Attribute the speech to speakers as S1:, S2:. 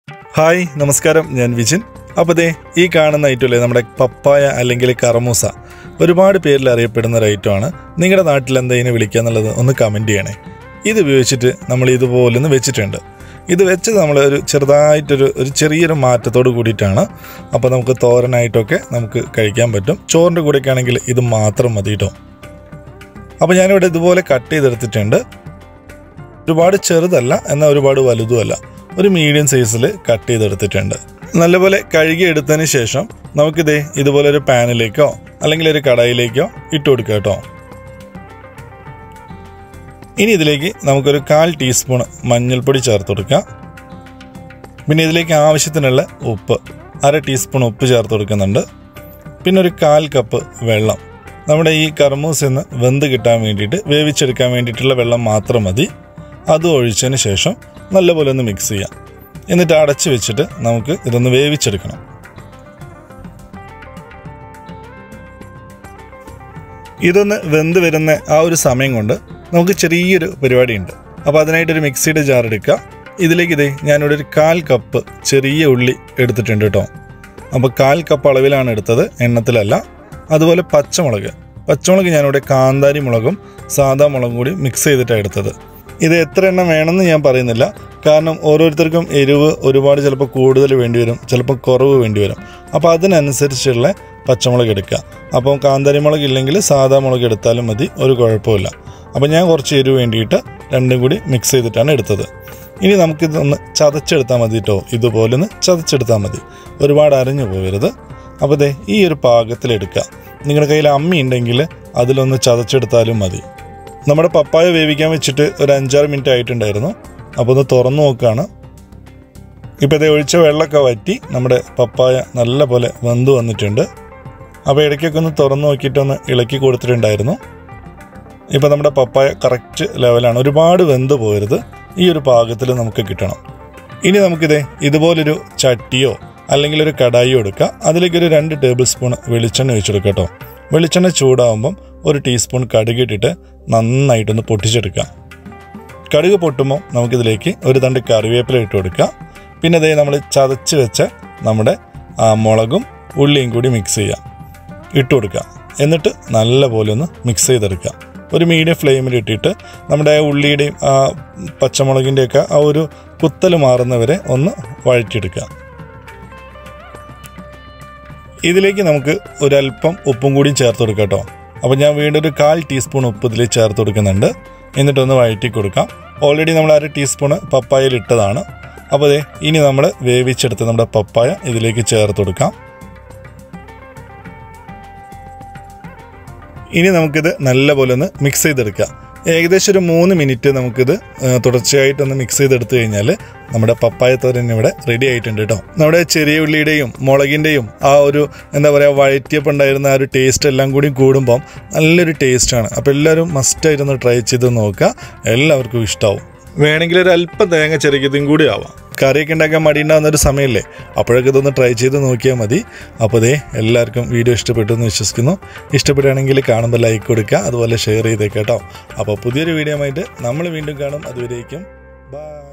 S1: hi നമസ്കാരം ഞാൻ വിജിൻ അപ്പോൾ ദേ ഈ കാണുന്ന ഐറ്റമല്ലേ നമ്മുടെ പപ്പായ അല്ലെങ്കിൽ കറമൂസ ഒരുപാട് പേരിൽ അറിയപ്പെടുന്ന ഒരു ഐറ്റമാണ് നിങ്ങളുടെ നാട്ടിൽ എന്താ ഇതിനെ വിളിക്കുക എന്നുള്ളത് ഒന്ന് കമൻറ്റ് ചെയ്യണേ ഇത് ഉപയോഗിച്ചിട്ട് നമ്മൾ ഇതുപോലെ ഒന്ന് വെച്ചിട്ടുണ്ട് ഇത് വെച്ചത് നമ്മൾ ഒരു ചെറുതായിട്ടൊരു ഒരു ചെറിയൊരു മാറ്റത്തോട് കൂടിയിട്ടാണ് അപ്പോൾ നമുക്ക് തോരനായിട്ടൊക്കെ നമുക്ക് കഴിക്കാൻ പറ്റും ചോറിൻ്റെ കൂടെയൊക്കെ ആണെങ്കിൽ ഇത് മാത്രം മതി കേട്ടോ അപ്പോൾ ഞാനിവിടെ ഇതുപോലെ കട്ട് ചെയ്തെടുത്തിട്ടുണ്ട് ഒരുപാട് ചെറുതല്ല എന്നാൽ ഒരുപാട് വലുതുമല്ല ഒരു മീഡിയം സൈസിൽ കട്ട് ചെയ്തെടുത്തിട്ടുണ്ട് നല്ലപോലെ കഴുകി എടുത്തതിന് ശേഷം നമുക്കിതേ ഇതുപോലെ ഒരു പാനിലേക്കോ അല്ലെങ്കിൽ ഒരു കടായിലേക്കോ ഇട്ട് കൊടുക്കുക കേട്ടോ ഇനി ഇതിലേക്ക് നമുക്കൊരു കാൽ ടീസ്പൂൺ മഞ്ഞൾപ്പൊടി ചേർത്ത് കൊടുക്കുക പിന്നെ ഇതിലേക്ക് ആവശ്യത്തിനുള്ള ഉപ്പ് അര ടീസ്പൂൺ ഉപ്പ് ചേർത്ത് കൊടുക്കുന്നുണ്ട് പിന്നെ ഒരു കാൽ കപ്പ് വെള്ളം നമ്മുടെ ഈ കർമൂസിൽ നിന്ന് വെന്ത് കിട്ടാൻ വേണ്ടിയിട്ട് വേവിച്ചെടുക്കാൻ വേണ്ടിയിട്ടുള്ള വെള്ളം മാത്രം മതി അത് ഒഴിച്ചതിന് ശേഷം നല്ലപോലെ ഒന്ന് മിക്സ് ചെയ്യാം എന്നിട്ട് അടച്ചു വെച്ചിട്ട് നമുക്ക് ഇതൊന്ന് വേവിച്ചെടുക്കണം ഇതൊന്ന് വെന്ത് വരുന്ന ആ ഒരു സമയം കൊണ്ട് നമുക്ക് ചെറിയൊരു പരിപാടിയുണ്ട് അപ്പോൾ അതിനായിട്ടൊരു മിക്സിയുടെ ജാർ എടുക്കുക ഇതിലേക്ക് ഇതേ ഞാനിവിടെ ഒരു കാൽ കപ്പ് ചെറിയ ഉള്ളി എടുത്തിട്ടുണ്ട് കേട്ടോ അപ്പോൾ കാൽ കപ്പ് അളവിലാണ് എടുത്തത് എണ്ണത്തിലല്ല അതുപോലെ പച്ചമുളക് പച്ചമുളക് ഞാനിവിടെ കാന്താരി മുളകും സാദാ മുളകും കൂടി മിക്സ് ചെയ്തിട്ടാണ് എടുത്തത് ഇത് എത്ര എണ്ണം വേണമെന്ന് ഞാൻ പറയുന്നില്ല കാരണം ഓരോരുത്തർക്കും എരിവ് ഒരുപാട് ചിലപ്പോൾ കൂടുതൽ വേണ്ടി വരും ചിലപ്പോൾ കുറവ് വേണ്ടി വരും അപ്പോൾ അതിനനുസരിച്ചുള്ള പച്ചമുളക് എടുക്കുക അപ്പോൾ കാന്താരി മുളക് ഇല്ലെങ്കിൽ സാദാ മുളക് എടുത്താലും മതി ഒരു കുഴപ്പമില്ല അപ്പോൾ ഞാൻ കുറച്ച് എരിവ് വേണ്ടിയിട്ട് രണ്ടും കൂടി മിക്സ് ചെയ്തിട്ടാണ് എടുത്തത് ഇനി നമുക്കിതൊന്ന് ചതച്ചെടുത്താൽ മതി കേട്ടോ ഇതുപോലെ ഒന്ന് ചതച്ചെടുത്താൽ മതി ഒരുപാട് അരഞ്ഞു പോകരുത് അപ്പോൾ ദേ ഈ ഒരു പാകത്തിലെടുക്കുക നിങ്ങളുടെ കയ്യിൽ അമ്മി ഉണ്ടെങ്കിൽ അതിലൊന്ന് ചതച്ചെടുത്താലും മതി നമ്മുടെ പപ്പായ വേവിക്കാൻ വെച്ചിട്ട് ഒരു അഞ്ചാറ് മിനിറ്റ് ആയിട്ടുണ്ടായിരുന്നു അപ്പോൾ ഒന്ന് തുറന്നു നോക്കുകയാണ് ഇപ്പോൾ ഇതേ ഒഴിച്ച വെള്ളമൊക്കെ വറ്റി നമ്മുടെ പപ്പായ നല്ല പോലെ വെന്ത് വന്നിട്ടുണ്ട് അപ്പോൾ ഇടയ്ക്കൊക്കെ ഒന്ന് തുറന്നു നോക്കിയിട്ടൊന്ന് ഇളക്കി കൊടുത്തിട്ടുണ്ടായിരുന്നു ഇപ്പോൾ നമ്മുടെ പപ്പായ കറക്റ്റ് ലെവലാണ് ഒരുപാട് വെന്ത് പോകരുത് ഈ ഒരു പാകത്തിൽ നമുക്ക് കിട്ടണം ഇനി നമുക്കിതേ ഇതുപോലൊരു ചട്ടിയോ അല്ലെങ്കിൽ ഒരു കടായിയോ എടുക്കുക അതിലേക്ക് ഒരു രണ്ട് ടേബിൾ സ്പൂൺ വെളിച്ചെണ്ണ ഒഴിച്ചെടുക്കുക കേട്ടോ വെളിച്ചെണ്ണ ചൂടാകുമ്പം ഒരു ടീസ്പൂൺ കടുക് ഇട്ടിട്ട് നന്നായിട്ടൊന്ന് പൊട്ടിച്ചെടുക്കുക കടുക് പൊട്ടുമ്പോൾ നമുക്കിതിലേക്ക് ഒരു തണ്ട് കറിവേപ്പില ഇട്ട് കൊടുക്കുക പിന്നെ അതേ നമ്മൾ ചതച്ച് വെച്ച നമ്മുടെ ആ മുളകും ഉള്ളിയും കൂടി മിക്സ് ചെയ്യുക ഇട്ട് കൊടുക്കുക എന്നിട്ട് നല്ല പോലെ ഒന്ന് മിക്സ് ചെയ്തെടുക്കുക ഒരു മീഡിയം ഫ്ലെയിമിൽ ഇട്ടിട്ട് നമ്മുടെ ആ ഉള്ളിയുടെയും ആ പച്ചമുളകിൻ്റെയൊക്കെ ആ ഒരു കുത്തൽ മാറുന്നവരെ ഒന്ന് വഴറ്റിയെടുക്കുക ഇതിലേക്ക് നമുക്ക് ഒരല്പം ഉപ്പും കൂടി ചേർത്ത് കൊടുക്കാം കേട്ടോ അപ്പോൾ ഞാൻ വീണ്ടും ഒരു കാൽ ടീസ്പൂൺ ഉപ്പ് ഇതിൽ ചേർത്ത് കൊടുക്കുന്നുണ്ട് എന്നിട്ടൊന്ന് വഴറ്റി കൊടുക്കാം ഓൾറെഡി നമ്മൾ അര ടീസ്പൂണ് പപ്പായയിൽ ഇട്ടതാണ് അപ്പോൾ അതെ ഇനി നമ്മൾ വേവിച്ചെടുത്ത് നമ്മുടെ പപ്പായ ഇതിലേക്ക് ചേർത്ത് കൊടുക്കാം ഇനി നമുക്കിത് നല്ലപോലെ ഒന്ന് മിക്സ് ചെയ്തെടുക്കാം ഏകദേശം ഒരു മൂന്ന് മിനിറ്റ് നമുക്കിത് ആ, തുടർച്ചയായിട്ടൊന്ന് മിക്സ് ചെയ്തെടുത്തു കഴിഞ്ഞാൽ നമ്മുടെ പപ്പായ തോരൻ ഇവിടെ റെഡി ആയിട്ടുണ്ട് കേട്ടോ നമ്മുടെ ചെറിയ ഉള്ളിയുടെയും മുളകിൻ്റെയും ആ ഒരു എന്താ പറയുക വഴറ്റിയപ്പോൾ ഉണ്ടായിരുന്ന ആ ഒരു ടേസ്റ്റ് എല്ലാം കൂടി കൂടുമ്പം നല്ലൊരു ടേസ്റ്റാണ് അപ്പോൾ എല്ലാവരും മസ്റ്റായിട്ടൊന്ന് ട്രൈ ചെയ്ത് നോക്കുക എല്ലാവർക്കും ഇഷ്ടമാവും വേണമെങ്കിൽ ഒരു അല്പം തേങ്ങ ചെറുക്കിയതും കൂടി ആവാം കറിയൊക്കെ ഉണ്ടാക്കാൻ മടിയുണ്ടാകുന്ന ഒരു സമയമല്ലേ അപ്പോഴൊക്കെ ഇതൊന്ന് ട്രൈ ചെയ്ത് നോക്കിയാൽ മതി അപ്പോൾ ദേ എല്ലാവർക്കും വീഡിയോ ഇഷ്ടപ്പെട്ടു എന്ന് വിശ്വസിക്കുന്നു ഇഷ്ടപ്പെടുകയാണെങ്കിൽ കാണുമ്പോൾ ലൈക്ക് കൊടുക്കുക അതുപോലെ ഷെയർ ചെയ്തേക്കാം കേട്ടോ അപ്പോൾ പുതിയൊരു വീഡിയോ ആയിട്ട് നമ്മൾ വീണ്ടും കാണും അതുവരേക്കും ബൈ